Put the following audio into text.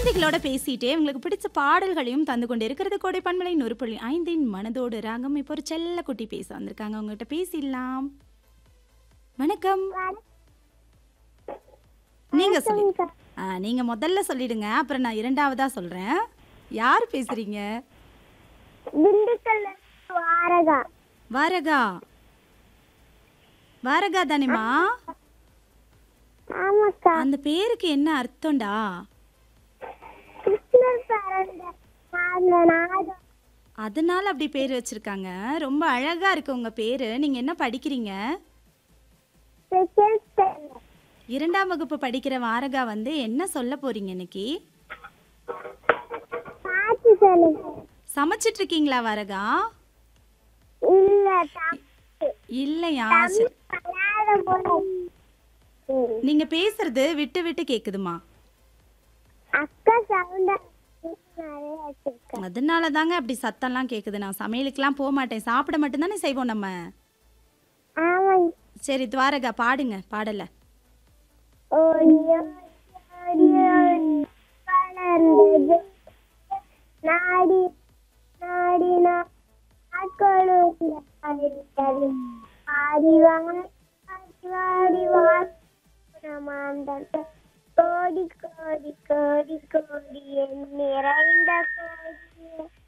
குழந்தைகளோட பேசிட்டே உங்களுக்கு பிடிச்ச பாடல்களையும் தந்து கொண்டு இருக்கிறது கோடை பண்பலை நூறு புள்ளி ஐந்தின் மனதோடு ராகம் இப்போ ஒரு செல்ல குட்டி பேச வந்திருக்காங்க அவங்ககிட்ட பேசிடலாம் வணக்கம் நீங்க சொல்லி ஆ, நீங்க முதல்ல சொல்லிடுங்க அப்புறம் நான் இரண்டாவதா சொல்றேன் யார் பேசுறீங்க திண்டுக்கல்ல வாரகா வாரகா வாரகா தானேம்மா ஆமாக்கா அந்த பேருக்கு என்ன அர்த்தம்டா கிருஷ்ணர் பிறந்த நாள்ல நாதம் அதனால அப்படி பேர் வச்சிருக்காங்க ரொம்ப அழகா இருக்கு உங்க பேரு நீங்க என்ன படிக்கிறீங்க செகண்ட் ஸ்டாண்டர்ட் இரண்டாம் வகுப்பு படிக்கிற வாரகா வந்து என்ன சொல்ல போறீங்க இன்னைக்கு பாட்டு சொல்லுங்க சமைச்சிட்டு இருக்கீங்களா வாரகா இல்ல தம்பி இல்லையா சரி. விளையாடும் போது சரி. நீங்க பேசுறது விட்டு விட்டு கேக்குதுமா அக்கா சவுண்டா நிறைய வச்சிருக்கேன் அதனால தாங்க அப்படி சத்தம்லாம் கேக்குது நான் சமையலுக்குலாம் போக மாட்டேன் சாப்பிட மட்டும்தானே செய்வோம் நம்ம ஆமாங்க சரி துவாரகா பாடுங்க பாடல ஓடி ஓடி ஓடி வளர்ந்தது நாடி நாடி நாட்களும் ஆடி வாடி வாடி வாடி கோடி கோடி கோடி கோடி என் நிறைந்த